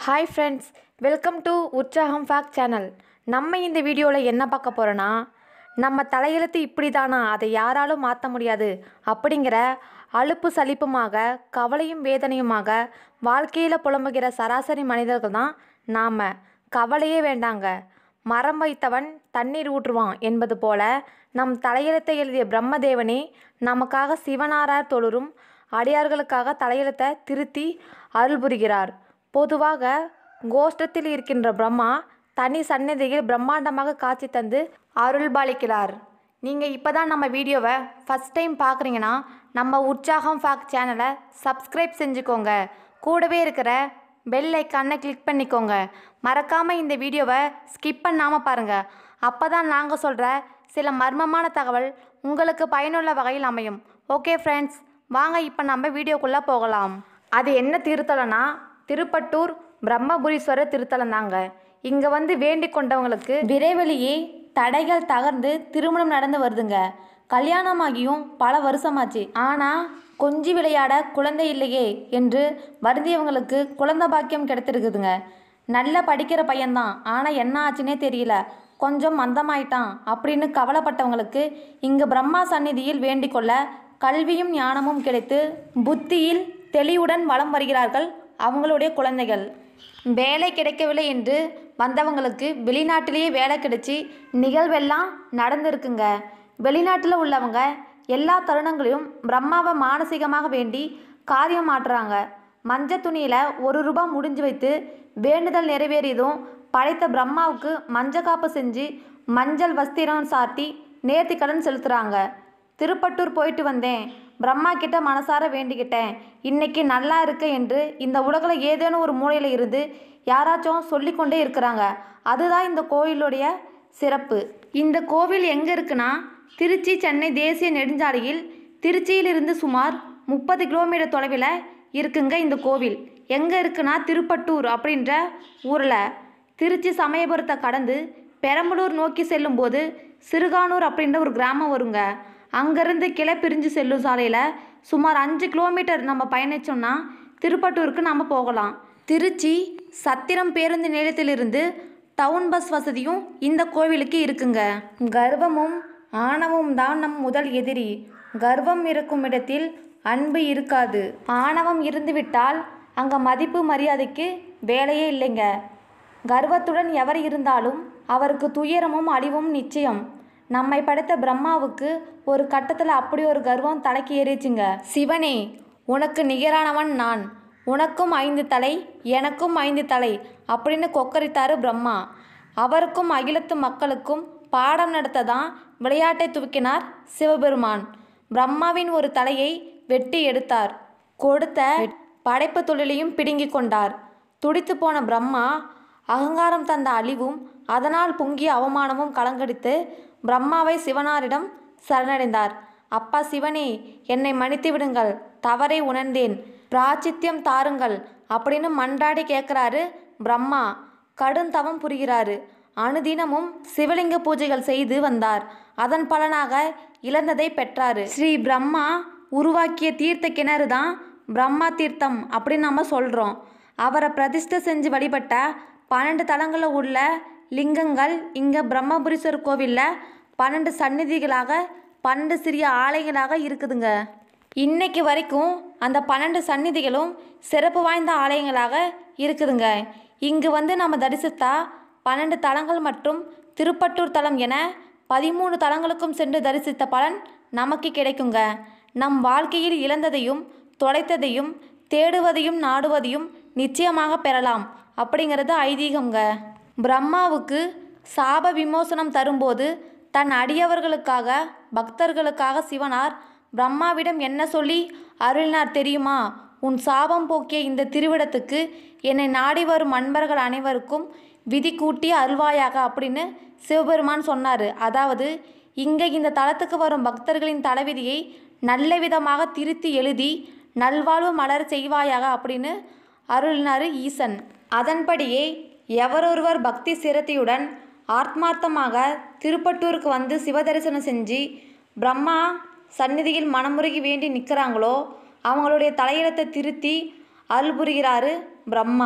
hi friends welcome to உற்சாகம் fact channel நம்ம இந்த வீடியோவில் என்ன பார்க்க போகிறோன்னா நம்ம தலையெழுத்து இப்படி தானா அதை யாராலும் மாற்ற முடியாது அப்படிங்கிற அலுப்பு சலிப்புமாக கவலையும் வேதனையுமாக வாழ்க்கையில் புலம்புகிற சராசரி மனிதர்கள் தான் நாம் கவலையே வேண்டாங்க மரம் வைத்தவன் தண்ணீர் ஊற்றுவான் என்பது போல நம் தலையெழுத்தை எழுதிய பிரம்மதேவனே நமக்காக சிவனாரார் தொழுரும் அடியார்களுக்காக தலையெழுத்தை திருத்தி அருள் புரிகிறார் பொதுவாக கோஷ்டத்தில் இருக்கின்ற பிரம்மா தனி சந்நிதியில் பிரம்மாண்டமாக காட்சி தந்து அருள்பாலிக்கிறார் நீங்கள் இப்போ தான் நம்ம வீடியோவை ஃபஸ்ட் டைம் பார்க்குறீங்கன்னா நம்ம உற்சாகம் ஃபேக்ட் சேனலை சப்ஸ்கிரைப் செஞ்சுக்கோங்க கூடவே இருக்கிற பெல் ஐக்கானை கிளிக் பண்ணிக்கோங்க மறக்காமல் இந்த வீடியோவை ஸ்கிப் பண்ணாமல் பாருங்கள் அப்போ தான் நாங்கள் சொல்கிற சில மர்மமான தகவல் உங்களுக்கு பயனுள்ள வகையில் அமையும் ஓகே ஃப்ரெண்ட்ஸ் வாங்க இப்போ நம்ம வீடியோக்குள்ளே போகலாம் அது என்ன திருத்தலம்னா திருப்பட்டூர் பிரம்மபுரீஸ்வரர் திருத்தலம் தாங்க இங்கே வந்து வேண்டிக் கொண்டவங்களுக்கு விரைவிலேயே தடைகள் தகர்ந்து திருமணம் நடந்து வருதுங்க கல்யாணமாகியும் பல வருஷமாச்சு ஆனால் கொஞ்சி விளையாட குழந்தை இல்லையே என்று வருந்தியவங்களுக்கு குழந்தை பாக்கியம் கிடைத்திருக்குதுங்க நல்லா படிக்கிற பையன்தான் ஆனால் என்ன ஆச்சுன்னே தெரியல கொஞ்சம் மந்தமாயிட்டான் அப்படின்னு கவலைப்பட்டவங்களுக்கு இங்கு பிரம்மா சந்நிதியில் வேண்டிக் கொள்ள கல்வியும் ஞானமும் கிடைத்து புத்தியில் தெளிவுடன் வலம் வருகிறார்கள் அவங்களுடைய குழந்தைகள் வேலை கிடைக்கவில்லை என்று வந்தவங்களுக்கு வெளிநாட்டிலேயே வேலை கிடைச்சி நிகழ்வெல்லாம் நடந்திருக்குங்க வெளிநாட்டில் உள்ளவங்க எல்லா தருணங்களிலும் பிரம்மாவை மானசீகமாக வேண்டி காரியம் மாட்டுறாங்க மஞ்சள் துணியில் ஒரு ரூபாய் முடிஞ்சு வைத்து வேண்டுதல் நிறைவேறியதும் படைத்த பிரம்மாவுக்கு மஞ்சள் காப்பு செஞ்சு மஞ்சள் வஸ்திரம் சாட்டி நேர்த்தி கடன் செலுத்துகிறாங்க திருப்பட்டூர் போயிட்டு வந்தேன் பிரம்மா கிட்ட மனசார வேண்டிக்கிட்டேன் இன்னைக்கு நல்லா இருக்கு என்று இந்த உலகில் ஏதேனும் ஒரு மூலையில் இருந்து யாராச்சும் சொல்லிக்கொண்டே இருக்கிறாங்க அதுதான் இந்த கோயிலுடைய சிறப்பு இந்த கோவில் எங்கே இருக்குன்னா திருச்சி சென்னை தேசிய நெடுஞ்சாலையில் திருச்சியிலிருந்து சுமார் முப்பது கிலோமீட்டர் தொலைவில் இருக்குங்க இந்த கோவில் எங்கே இருக்குன்னா திருப்பட்டூர் அப்படின்ற ஊரில் திருச்சி சமயபுரத்தை கடந்து பெரம்பலூர் நோக்கி செல்லும்போது சிறுகானூர் அப்படின்ற ஒரு கிராமம் வருங்க அங்கேருந்து கிளை பிரிஞ்சு செல்லும் சாலையில் சுமார் அஞ்சு கிலோமீட்டர் நம்ம பயணிச்சோம்னா திருப்பட்டூருக்கு நம்ம போகலாம் திருச்சி சத்திரம் பேருந்து நிலையத்திலிருந்து டவுன் பஸ் வசதியும் இந்த கோவிலுக்கு இருக்குங்க கர்வமும் ஆணவம் தான் நம் முதல் எதிரி கர்வம் இருக்கும் இடத்தில் அன்பு இருக்காது ஆணவம் இருந்துவிட்டால் அங்கே மதிப்பு மரியாதைக்கு வேலையே இல்லைங்க கர்வத்துடன் எவர் இருந்தாலும் அவருக்கு துயரமும் அழிவும் நிச்சயம் நம்மை படைத்த பிரம்மாவுக்கு ஒரு கட்டத்தில் அப்படி ஒரு கர்வம் தலைக்கு ஏறிச்சுங்க சிவனே உனக்கு நிகரானவன் நான் உனக்கும் ஐந்து தலை எனக்கும் ஐந்து தலை அப்படின்னு கொக்கரித்தாரு பிரம்மா அவருக்கும் அகிலத்து மக்களுக்கும் பாடம் நடத்த தான் விளையாட்டை துவக்கினார் சிவபெருமான் பிரம்மாவின் ஒரு தலையை வெட்டி எடுத்தார் கொடுத்த படைப்பு தொழிலையும் பிடுங்கிக் கொண்டார் துடித்து போன பிரம்மா அகங்காரம் தந்த அழிவும் அதனால் பொங்கிய அவமானமும் கலங்கடித்து பிரம்மாவை சிவனாரிடம் சரணடைந்தார் அப்பா சிவனே என்னை மன்னித்து விடுங்கள் தவறை உணர்ந்தேன் பிராச்சித்தியம் தாருங்கள் அப்படின்னு மன்றாடி கேட்குறாரு பிரம்மா கடுந்தவம் புரிகிறாரு அனுதினமும் சிவலிங்க பூஜைகள் செய்து வந்தார் அதன் பலனாக இழந்ததை பெற்றாரு ஸ்ரீ பிரம்மா உருவாக்கிய தீர்த்த கிணறு தான் பிரம்மா தீர்த்தம் அப்படின்னு நம்ம சொல்கிறோம் அவரை பிரதிஷ்டை செஞ்சு வழிபட்ட பன்னெண்டு தலங்களில் உள்ள லிங்கங்கள் இங்கே பிரம்மபுரீஸ்வரர் கோவிலில் பன்னெண்டு சந்நிதிகளாக பன்னெண்டு சிறிய ஆலயங்களாக இருக்குதுங்க இன்னைக்கு வரைக்கும் அந்த பன்னெண்டு சந்நிதிகளும் சிறப்பு வாய்ந்த ஆலயங்களாக இருக்குதுங்க இங்கு வந்து நம்ம தரிசித்தா பன்னெண்டு தலங்கள் மற்றும் திருப்பட்டூர் தலம் என பதிமூணு தலங்களுக்கும் சென்று தரிசித்த பலன் நமக்கு கிடைக்குங்க நம் வாழ்க்கையில் இழந்ததையும் தொலைத்ததையும் தேடுவதையும் நாடுவதையும் நிச்சயமாக பெறலாம் அப்படிங்கிறது ஐதீகங்க பிரம்மாவுக்கு சாப விமோசனம் தரும்போது தன் அடியவர்களுக்காக பக்தர்களுக்காக சிவனார் பிரம்மாவிடம் என்ன சொல்லி அருளினார் தெரியுமா உன் சாபம் போக்கிய இந்த திருவிடத்துக்கு என்னை நாடி வரும் அன்பர்கள் அனைவருக்கும் விதி கூட்டி அருள்வாயாக அப்படின்னு சிவபெருமான் சொன்னார் அதாவது இங்கே இந்த தலத்துக்கு வரும் பக்தர்களின் தலைவிதியை நல்ல விதமாக திருத்தி எழுதி நல்வாழ்வு மலர் செய்வாயாக அப்படின்னு அருளினார் ஈசன் அதன்படியே எவரொருவர் பக்தி சிரத்தையுடன் ஆத்மார்த்தமாக திருப்பட்டூருக்கு வந்து சிவதரிசனம் செஞ்சு பிரம்மா சந்நிதியில் மனமுருகி வேண்டி நிற்கிறாங்களோ அவங்களுடைய தலையெழுத்தை திருத்தி அருள் புரிகிறாரு பிரம்மா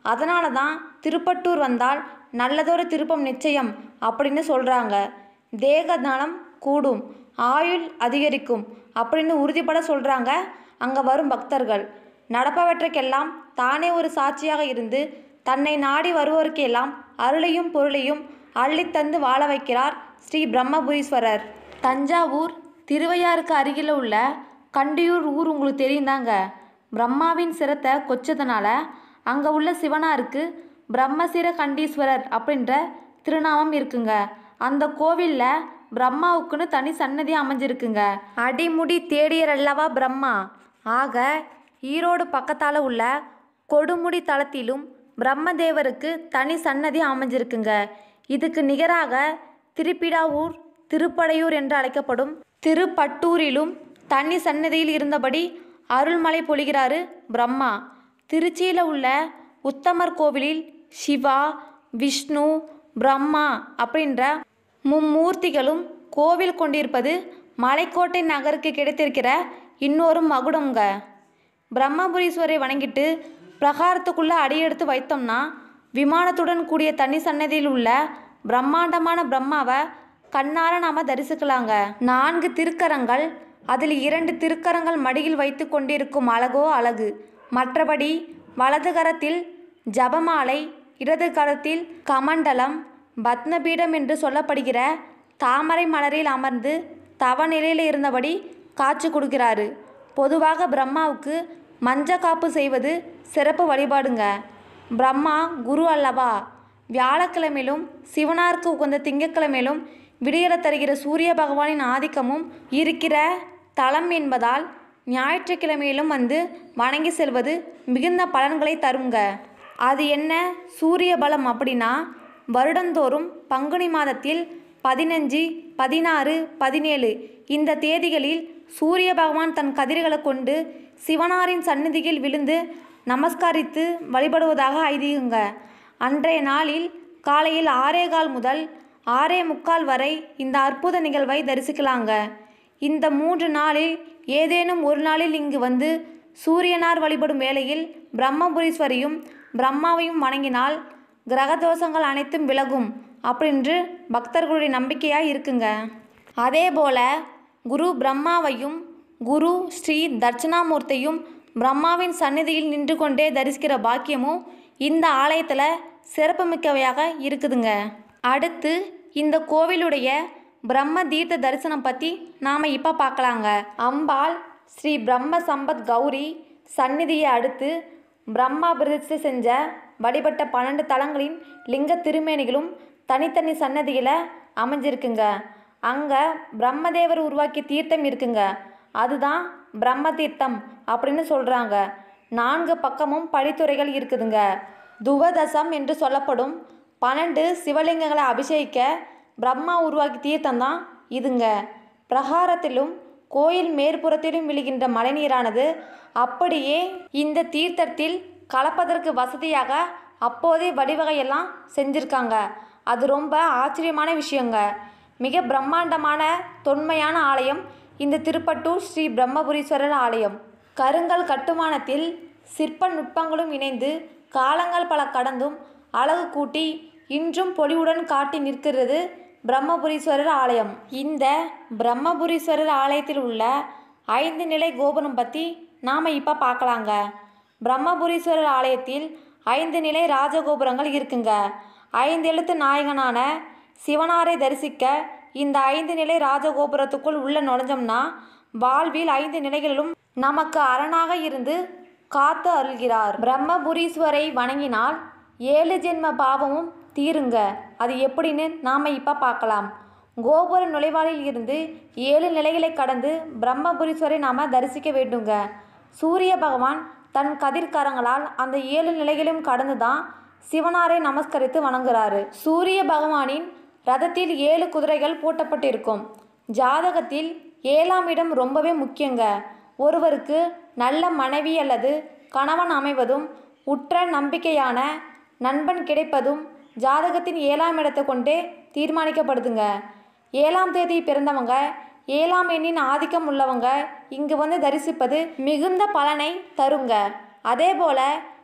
அதனால தான் திருப்பட்டூர் வந்தால் நல்லதொரு திருப்பம் நிச்சயம் அப்படின்னு சொல்கிறாங்க தேக நலம் கூடும் ஆயுள் அதிகரிக்கும் அப்படின்னு உறுதிப்பட சொல்கிறாங்க அங்கே வரும் பக்தர்கள் நடப்பவற்றுக்கெல்லாம் தானே ஒரு சாட்சியாக இருந்து தன்னை நாடி வருவோருக்கெல்லாம் அருளையும் பொருளையும் அள்ளித்தந்து வாழ வைக்கிறார் ஸ்ரீ பிரம்மபுரீஸ்வரர் தஞ்சாவூர் திருவையாருக்கு அருகில் உள்ள கண்டியூர் ஊர் உங்களுக்கு தெரியுந்தாங்க பிரம்மாவின் சிரத்தை கொச்சதுனால அங்கே உள்ள சிவனாருக்கு பிரம்மசிர கண்டீஸ்வரர் அப்படின்ற திருநாமம் இருக்குங்க அந்த கோவிலில் பிரம்மாவுக்குன்னு தனி சன்னதி அமைஞ்சிருக்குங்க அடிமுடி தேடியர் அல்லவா பிரம்மா ஆக ஈரோடு பக்கத்தால் உள்ள கொடுமுடி தளத்திலும் பிரம்மதேவருக்கு தனி சன்னதி அமைஞ்சிருக்குங்க இதுக்கு நிகராக திருப்பிடாவூர் திருப்படையூர் என்று அழைக்கப்படும் திருப்பட்டூரிலும் தனி சன்னதியில் இருந்தபடி அருள்மலை பொழிகிறாரு பிரம்மா திருச்சியில் உள்ள உத்தமர் கோவிலில் சிவா விஷ்ணு பிரம்மா அப்படின்ற மும்மூர்த்திகளும் கோவில் கொண்டிருப்பது மலைக்கோட்டை நகருக்கு கிடைத்திருக்கிற இன்னொரு மகுடம்ங்க பிரம்மபுரீஸ்வரை வணங்கிட்டு பிரகாரத்துக்குள்ளே அடியெடுத்து வைத்தோம்னா விமானத்துடன் கூடிய தனி சன்னதியில் உள்ள பிரம்மாண்டமான பிரம்மாவை கண்ணார நாம் தரிசிக்கலாங்க நான்கு திருக்கரங்கள் அதில் இரண்டு திருக்கரங்கள் மடியில் வைத்து கொண்டிருக்கும் அழகோ அழகு மற்றபடி வலது கரத்தில் ஜபமாலை இடது கரத்தில் கமண்டலம் பத்மபீடம் என்று சொல்லப்படுகிற தாமரை மலரில் அமர்ந்து தவநிலையில் இருந்தபடி காட்சி கொடுக்கிறாரு பொதுவாக பிரம்மாவுக்கு மஞ்ச காப்பு செய்வது சிறப்பு வழிபாடுங்க பிரம்மா குரு அல்லவா வியாழக்கிழமையிலும் சிவனாருக்கு உகந்த திங்கட்கிழமையிலும் விடியல தருகிற சூரிய பகவானின் ஆதிக்கமும் இருக்கிற தலம் என்பதால் ஞாயிற்றுக்கிழமையிலும் வந்து வணங்கி செல்வது மிகுந்த பலன்களை தருங்க அது என்ன சூரிய பலம் அப்படின்னா வருடந்தோறும் பங்குனி மாதத்தில் பதினஞ்சு பதினாறு பதினேழு இந்த தேதிகளில் சூரிய பகவான் தன் கதிர்களை கொண்டு சிவனாரின் சந்நிதியில் விழுந்து நமஸ்கரித்து வழிபடுவதாக ஐதீகங்க அன்றைய நாளில் காலையில் ஆறே கால் முதல் ஆறே முக்கால் வரை இந்த அற்புத நிகழ்வை தரிசிக்கலாங்க இந்த மூன்று நாளில் ஏதேனும் ஒரு நாளில் இங்கு வந்து சூரியனார் வழிபடும் வேளையில் பிரம்மபுரீஸ்வரியும் பிரம்மாவையும் வணங்கினால் கிரகதோஷங்கள் அனைத்தும் விலகும் அப்படின்று பக்தர்களுடைய நம்பிக்கையாக இருக்குங்க அதே போல குரு பிரம்மாவையும் குரு ஸ்ரீ தட்சிணாமூர்த்தியும் பிரம்மாவின் சந்நிதியில் நின்று கொண்டே தரிசிக்கிற பாக்கியமும் இந்த ஆலயத்தில் சிறப்புமிக்கவையாக இருக்குதுங்க அடுத்து இந்த கோவிலுடைய பிரம்ம தீர்த்த தரிசனம் பற்றி நாம் இப்போ பார்க்கலாங்க அம்பாள் ஸ்ரீ பிரம்ம சம்பத் கௌரி சந்நிதியை அடுத்து பிரம்மா பிரதிஷ்டை செஞ்ச வழிபட்ட பன்னெண்டு தலங்களின் லிங்க திருமேனிகளும் தனித்தனி சன்னதியில் அமைஞ்சிருக்குங்க அங்கே பிரம்மதேவர் உருவாக்கிய தீர்த்தம் இருக்குங்க அதுதான் பிரம்ம தீர்த்தம் அப்படின்னு சொல்கிறாங்க நான்கு பக்கமும் படித்துறைகள் இருக்குதுங்க துவதசம் என்று சொல்லப்படும் பன்னெண்டு சிவலிங்கங்களை அபிஷேகிக்க பிரம்மா உருவாக்கி தீர்த்தம் தான் இதுங்க பிரகாரத்திலும் கோயில் மேற்புறத்திலும் விழுகின்ற மழைநீரானது அப்படியே இந்த தீர்த்தத்தில் கலப்பதற்கு வசதியாக அப்போதே வழிவகையெல்லாம் செஞ்சுருக்காங்க அது ரொம்ப ஆச்சரியமான விஷயங்க மிக பிரம்மாண்டமான தொன்மையான ஆலயம் இந்த திருப்பட்டூர் ஸ்ரீ பிரம்மபுரீஸ்வரர் ஆலயம் கருங்கல் கட்டுமானத்தில் சிற்ப நுட்பங்களும் இணைந்து காலங்கள் பல கடந்தும் அழகு கூட்டி இன்றும் பொலிவுடன் காட்டி நிற்கிறது பிரம்மபுரீஸ்வரர் ஆலயம் இந்த பிரம்மபுரீஸ்வரர் ஆலயத்தில் உள்ள ஐந்து நிலை கோபுரம் பற்றி நாம் இப்போ பார்க்கலாங்க பிரம்மபுரீஸ்வரர் ஆலயத்தில் ஐந்து நிலை ராஜகோபுரங்கள் இருக்குங்க ஐந்து எழுத்து நாயகனான சிவனாரை தரிசிக்க இந்த ஐந்து நிலை ராஜகோபுரத்துக்குள் உள்ள நுழைஞ்சோம்னா வாழ்வில் ஐந்து நிலைகளிலும் நமக்கு அரணாக இருந்து காத்து அருள்கிறார் பிரம்மபுரீஸ்வரை வணங்கினால் ஏழு ஜென்ம பாவமும் தீருங்க அது எப்படின்னு நாம் இப்போ பார்க்கலாம் கோபுர நுழைவாளில் இருந்து ஏழு நிலைகளை கடந்து பிரம்மபுரீஸ்வரை நாம் தரிசிக்க வேண்டுங்க சூரிய பகவான் தன் கதிர்கரங்களால் அந்த ஏழு நிலைகளையும் கடந்து தான் சிவனாரை நமஸ்கரித்து வணங்குறாரு சூரிய பகவானின் ரதத்தில் ஏழு குதிரைகள் பூட்டப்பட்டிருக்கும் ஜாதகத்தில் ஏழாம் இடம் ரொம்பவே முக்கியங்க ஒருவருக்கு நல்ல மனைவி அல்லது கணவன் அமைவதும் உற்ற நம்பிக்கையான நண்பன் கிடைப்பதும் ஜாதகத்தின் ஏழாம் இடத்தை கொண்டே தீர்மானிக்கப்படுதுங்க ஏழாம் தேதி பிறந்தவங்க ஏழாம் எண்ணின் ஆதிக்கம் உள்ளவங்க இங்கு வந்து தரிசிப்பது மிகுந்த பலனை தருங்க அதே போல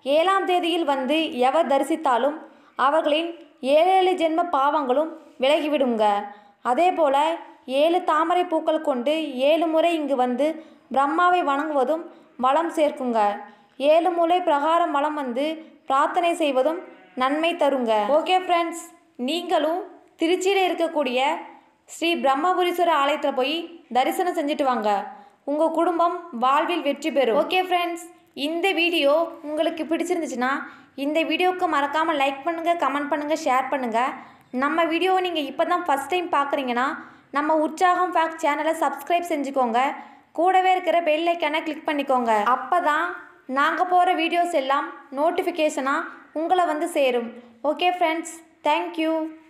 ஏழாம் தேதியில் வந்து எவர் தரிசித்தாலும் அவர்களின் ஏழேழு ஜென்ம பாவங்களும் விலகிவிடுங்க அதே போல ஏழு தாமரை பூக்கள் கொண்டு ஏழு முறை இங்கு வந்து பிரம்மாவை வணங்குவதும் வளம் சேர்க்குங்க ஏழு மூலை பிரகாரம் வளம் வந்து பிரார்த்தனை செய்வதும் நன்மை தருங்க ஓகே ஃப்ரெண்ட்ஸ் நீங்களும் திருச்சியில் இருக்கக்கூடிய ஸ்ரீ பிரம்மபுரீஸ்வரர் ஆலயத்தில் போய் தரிசனம் செஞ்சுட்டு வாங்க உங்கள் குடும்பம் வாழ்வில் வெற்றி பெறும் ஓகே ஃப்ரெண்ட்ஸ் இந்த வீடியோ உங்களுக்கு பிடிச்சிருந்துச்சுன்னா இந்த வீடியோவுக்கு மறக்காமல் லைக் பண்ணுங்கள் கமெண்ட் பண்ணுங்கள் ஷேர் பண்ணுங்கள் நம்ம வீடியோவை நீங்கள் இப்போ தான் ஃபஸ்ட் டைம் பார்க்குறீங்கன்னா நம்ம உற்சாகம் ஃபேக்ட் சேனலை சப்ஸ்கிரைப் செஞ்சுக்கோங்க கூடவே இருக்கிற பெல் ஐக்கானை கிளிக் பண்ணிக்கோங்க அப்போ தான் நாங்கள் போகிற வீடியோஸ் எல்லாம் நோட்டிஃபிகேஷனாக உங்களை வந்து சேரும் ஓகே ஃப்ரெண்ட்ஸ் தேங்க்யூ